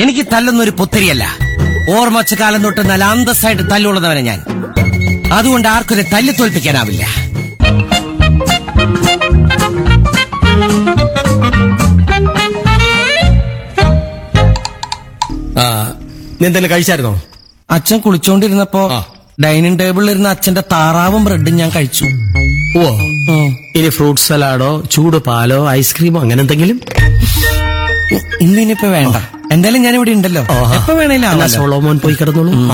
എനിക്ക് തല്ലുന്ന ഒരു പുത്തരിയല്ല ഓർമ്മച്ച കാലം തൊട്ട് നല്ല അന്തസ്സായിട്ട് തല്ലുള്ളവനെ ഞാൻ അതുകൊണ്ട് ആർക്കൊരു തല്ലി തോൽപ്പിക്കാനാവില്ല ആ നീ എന്തെങ്കിലും കഴിച്ചായിരുന്നോ അച്ഛൻ കുളിച്ചോണ്ടിരുന്നപ്പോ ആ. ഡൈനിങ് ടേബിളിൽ ഇരുന്ന അച്ഛന്റെ താറാവും ബ്രെഡും ഞാൻ കഴിച്ചു ഓ ഉം. ഇനി ഫ്രൂട്ട് സലാഡോ ചൂട് പാലോ ഐസ്ക്രീമോ അങ്ങനെ എന്തെങ്കിലും ഇന്നിനിപ്പോ വേണ്ട എന്തായാലും ഞാൻ ഇവിടെ ഉണ്ടല്ലോ ഓഹാ. എപ്പോ വേണേലും എന്നാ ആവാലോ. സോളോമോൻ പോയി കിടന്നോളൂ ആ.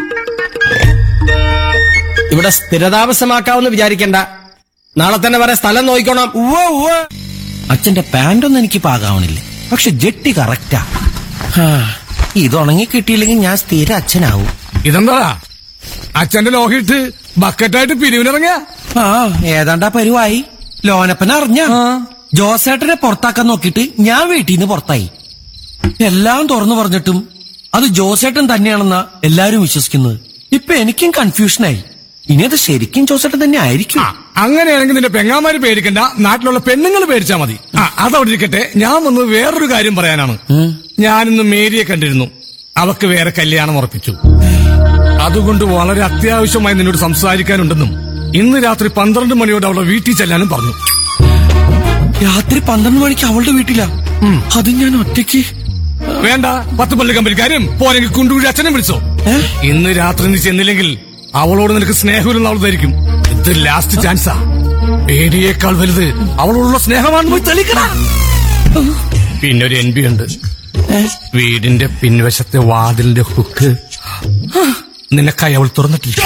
ഇവിടെ സ്ഥിരതാമസമാക്കാവെന്ന് വിചാരിക്കണ്ട നാളെ തന്നെ വരെ സ്ഥലം നോക്കിക്കോണം ഉവ്വ് ഉവ്വ്. അച്ഛന്റെ പാന്റൊന്നും എനിക്ക് പാകാവണില്ല പക്ഷെ ജെട്ടി കറക്റ്റാ ഹാ, ഇത് ഉണങ്ങി കിട്ടിയില്ലെങ്കിൽ ഞാൻ സ്ഥിര അച്ഛനാവും ഇതെന്താ അച്ഛന്റെ ലോഹിട്ട് ബക്കറ്റായിട്ട് പിരിവിനിറങ്ങിയ ആ ഏതാണ്ടാ പരുവായി ലോനപ്പൻ അറിഞ്ഞ ജോസേട്ടനെ പുറത്താക്കാൻ നോക്കിയിട്ട് ഞാൻ വീട്ടിൽ നിന്ന് പുറത്തായി എല്ലാം തുറന്നു പറഞ്ഞിട്ടും അത് ജോസേട്ടൻ തന്നെയാണെന്നാ എല്ലാരും വിശ്വസിക്കുന്നത് ഇപ്പൊ എനിക്കും കൺഫ്യൂഷനായി ഇനി അത് ശരിക്കും ജോസേട്ടൻ തന്നെ ആയിരിക്കും അങ്ങനെയാണെങ്കിൽ നിന്റെ പെങ്ങാമാര് പേടിക്കണ്ട നാട്ടിലുള്ള പെണ്ണുങ്ങൾ പേടിച്ചാ മതി ആ അതവിടെ ഇരിക്കട്ടെ ഞാൻ വന്നത് വേറൊരു കാര്യം പറയാനാണ് ഞാനിന്ന് മേരിയെ കണ്ടിരുന്നു അവക്ക് വേറെ കല്യാണം ഉറപ്പിച്ചു അതുകൊണ്ട് വളരെ അത്യാവശ്യമായി നിന്നോട് സംസാരിക്കാനുണ്ടെന്നും ഇന്ന് രാത്രി പന്ത്രണ്ട് മണിയോടെ അവളെ വീട്ടിൽ ചെല്ലാനും പറഞ്ഞു രാത്രി പന്ത്രണ്ട് മണിക്ക് അവളുടെ വീട്ടിലാ അത് ഞാൻ ഒറ്റയ്ക്ക് വേണ്ട പത്ത് പള്ളി കമ്പനിക്കാരും പോരെങ്കിൽ കുണ്ടുകുഴി അച്ഛനെ വിളിച്ചോ ഏ? ഇന്ന് രാത്രി നീ ചെന്നില്ലെങ്കിൽ അവളോട് നിനക്ക് സ്നേഹമില്ലെന്ന് അവൾ ധരിക്കും ഇത് ലാസ്റ്റ് ചാൻസാ പേടിയേക്കാൾ വലുത് അവളോടുള്ള സ്നേഹമാണെന്ന് പോയി തെളിക്കണ പിന്നെ ഒരു എൻ ബി ഉണ്ട് വീടിന്റെ പിൻവശത്തെ വാതിലിന്റെ ഹുക്ക് നിനക്കായി അവൾ തുറന്നിട്ടില്ല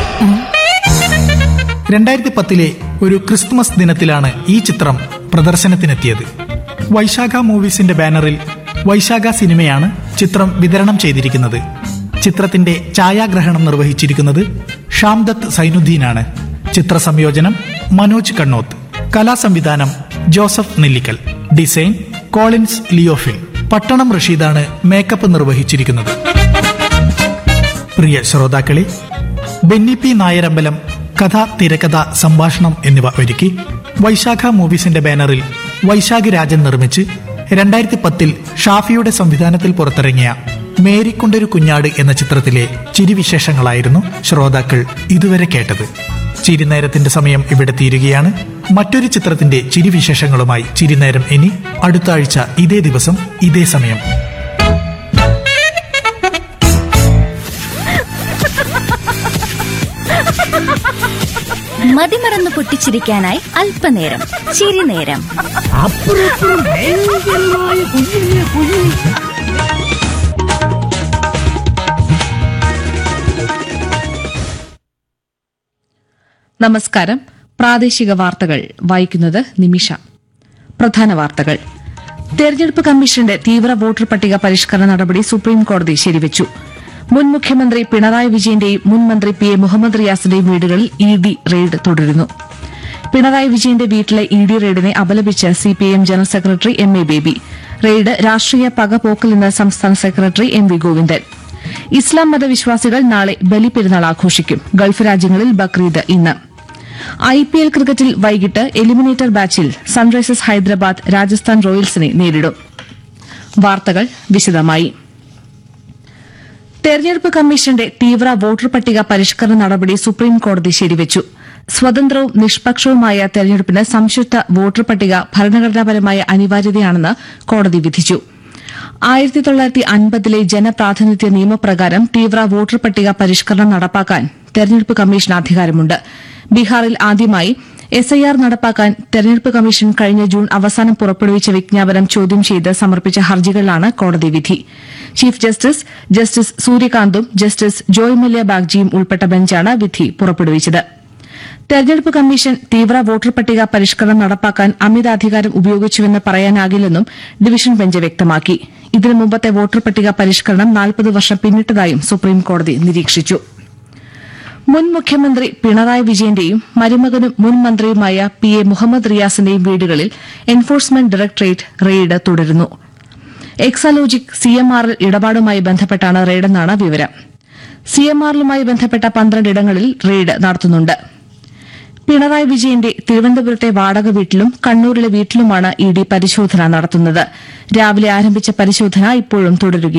രണ്ടായിരത്തി പത്തിലെ ഒരു ക്രിസ്തുമസ് ദിനത്തിലാണ് ഈ ചിത്രം പ്രദർശനത്തിനെത്തിയത് വൈശാഖ മൂവീസിന്റെ ബാനറിൽ വൈശാഖ സിനിമയാണ് ചിത്രം വിതരണം ചെയ്തിരിക്കുന്നത് ചിത്രത്തിന്റെ ഛായാഗ്രഹണം നിർവഹിച്ചിരിക്കുന്നത് ഷാംദത്ത് സൈനുദ്ദീനാണ് ചിത്ര സംയോജനം മനോജ് കണ്ണോത്ത് കലാസംവിധാനം Joseph Nellikkal design Collins Leofil Pattanam റഷീദാണ് മേക്കപ്പ് നിർവഹിച്ചിരിക്കുന്നത് പ്രിയ ശ്രോതാക്കളെ ബെന്നി പി നായരമ്പലം കഥ തിരക്കഥ സംഭാഷണം എന്നിവ ഒരുക്കി വൈശാഖ മൂവീസിന്റെ ബാനറിൽ വൈശാഖ് രാജൻ നിർമ്മിച്ച് രണ്ടായിരത്തി പത്തിൽ ഷാഫിയുടെ സംവിധാനത്തിൽ പുറത്തിറങ്ങിയ മേരിക്കൊണ്ടൊരു കുഞ്ഞാട് എന്ന ചിത്രത്തിലെ ചിരിവിശേഷങ്ങളായിരുന്നു ശ്രോതാക്കൾ ഇതുവരെ കേട്ടത് ചിരിനേരത്തിന്റെ സമയം ഇവിടെ തീരുകയാണ് മറ്റൊരു ചിത്രത്തിന്റെ ചിരിവിശേഷങ്ങളുമായി ചിരിനേരം ഇനി അടുത്ത ആഴ്ച ഇതേ ദിവസം ഇതേ സമയം മതിമറന്ന് പൊട്ടിച്ചിരിക്കാനായി അല്പനേരം ചിരിനേരം നമസ്കാരം പ്രാദേശിക വാർത്തകൾ വായിക്കുന്നത് നിമിഷ പ്രധാന വാർത്തകൾ തെരഞ്ഞെടുപ്പ് കമ്മീഷന്റെ തീവ്ര വോട്ടർ പട്ടിക പരിഷ്കരണ നടപടി സുപ്രീം കോടതി ശരിവച്ചു മുൻ മുഖ്യമന്ത്രി പിണറായി വിജയന്റെയും മുൻ മന്ത്രി പി എ മുഹമ്മദ് റിയാസിന്റെയും വീടുകളിൽ ഇ ഡി റെയ്ഡ് തുടരുന്നു പിണറായി വിജയന്റെ വീട്ടിലെ ഇ ഡി റെയ്ഡിനെ അപലപിച്ച് CPIM general secretary M A Baby raid രാഷ്ട്രീയ പകപോക്കലെന്ന് സംസ്ഥാന സെക്രട്ടറി എം വി ഗോവിന്ദൻ ഇസ്ലാം മതവിശ്വാസികൾ നാളെ ബലിപ്പെരുന്നാൾ ആഘോഷിക്കും ഗൾഫ് രാജ്യങ്ങളിൽ ബക്രീദ് ഇന്ന് ഐ പി എൽ ക്രിക്കറ്റിൽ വൈകിട്ട് എലിമിനേറ്റർ ബാച്ചിൽ സൺറൈസേഴ്സ് ഹൈദരാബാദ് രാജസ്ഥാൻ റോയൽസിനെ നേരിടും വാർത്തകൾ വിശദമായി തെരഞ്ഞെടുപ്പ് കമ്മീഷന്റെ തീവ്ര വോട്ടർ പട്ടിക പരിഷ്കരണ നടപടി സുപ്രീം കോടതി ശരിവച്ചു സ്വതന്ത്രവും നിഷ്പക്ഷവുമായ തെരഞ്ഞെടുപ്പിന് സംശുദ്ധ വോട്ടർ പട്ടിക ഭരണഘടനാപരമായ അനിവാര്യതയാണെന്ന് കോടതി വിധിച്ചു ആയിരത്തി തൊള്ളായിരത്തി അൻപതിലെ ജനപ്രാതിനിധ്യ നിയമപ്രകാരം തീവ്ര വോട്ടർ പട്ടിക പരിഷ്കരണം നടപ്പാക്കാൻ തെരഞ്ഞെടുപ്പ് കമ്മീഷന് അധികാരമുണ്ട് ബീഹാറിൽ ആദ്യമായി എസ് ഐ ആർ നടപ്പാക്കാൻ തെരഞ്ഞെടുപ്പ് കമ്മീഷൻ കഴിഞ്ഞ ജൂൺ അവസാനം പുറപ്പെടുവിച്ച വിജ്ഞാപനം ചോദ്യം ചെയ്ത് സമർപ്പിച്ച ഹർജികളിലാണ് കോടതി വിധി ചീഫ് ജസ്റ്റിസ് ജസ്റ്റിസ് സൂര്യകാന്തും ജസ്റ്റിസ് ജോയ് മല്യ ബാഗ്ജിയും ഉൾപ്പെട്ട ബെഞ്ചാണ് വിധി പുറപ്പെടുവിച്ചത് തെരഞ്ഞെടുപ്പ് കമ്മീഷൻ തീവ്ര വോട്ടർ പട്ടിക പരിഷ്കരണം നടപ്പാക്കാൻ അമിതാധികാരം ഉപയോഗിച്ചുവെന്ന് പറയാനാകില്ലെന്നും ഡിവിഷൻ ബെഞ്ച് വ്യക്തമാക്കി ഇതിനു മുമ്പത്തെ വോട്ടർ പട്ടിക പരിഷ്കരണം നാൽപ്പത് വർഷം പിന്നിട്ടതായും സുപ്രീംകോടതി നിരീക്ഷിച്ചു മുൻ മുഖ്യമന്ത്രി പിണറായി വിജയന്റെയും മരുമകനും മുൻ മന്ത്രിയുമായ പി എ മുഹമ്മദ് റിയാസിന്റെയും വീടുകളിൽ എൻഫോഴ്സ്മെന്റ് ഡയറക്ടറേറ്റ് റെയ്ഡ് തുടരുന്നു എക്സാലോജിക് സി എം ആർ ഇടപാടുമായി ബന്ധപ്പെട്ടാണ് റെയ്ഡെന്നാണ് വിവരം സി എം ആറിലുമായി ബന്ധപ്പെട്ട പന്ത്രണ്ട് ഇടങ്ങളിൽ റെയ്ഡ് നടത്തുന്നുണ്ട് പിണറായി വിജയന്റെ തിരുവനന്തപുരത്തെ വാടക വീട്ടിലും കണ്ണൂരിലെ വീട്ടിലുമാണ് ഇ ഡി പരിശോധന നടത്തുന്നത് രാവിലെ ആരംഭിച്ച പരിശോധന ഇപ്പോഴും തുടരുകയാണ്